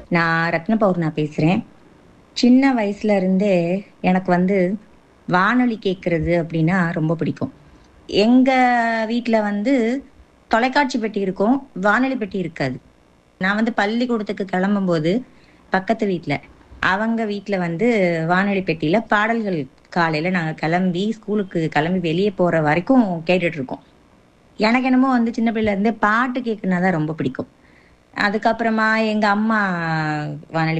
நான் ரத்ன பௌர்ணா பேசுகிறேன் சின்ன வயசுல இருந்தே எனக்கு வந்து வானொலி கேட்குறது அப்படின்னா ரொம்ப பிடிக்கும் எங்கள் வீட்டில் வந்து தொலைக்காட்சி பெட்டி இருக்கும் வானொலி பெட்டி இருக்காது நான் வந்து பள்ளிக்கூடத்துக்கு கிளம்பும்போது பக்கத்து வீட்டில் அவங்க வீட்டில் வந்து வானொலி பெட்டியில் பாடல்கள் காலையில் நாங்கள் கிளம்பி ஸ்கூலுக்கு கிளம்பி வெளியே போகிற வரைக்கும் கேட்டுட்டு இருக்கோம் எனக்கு என்னமோ வந்து சின்ன பிள்ளைல இருந்தே பாட்டு கேட்கணுன்னா தான் ரொம்ப பிடிக்கும் அதுக்கப்புறமா எங்கள் அம்மா வானொலி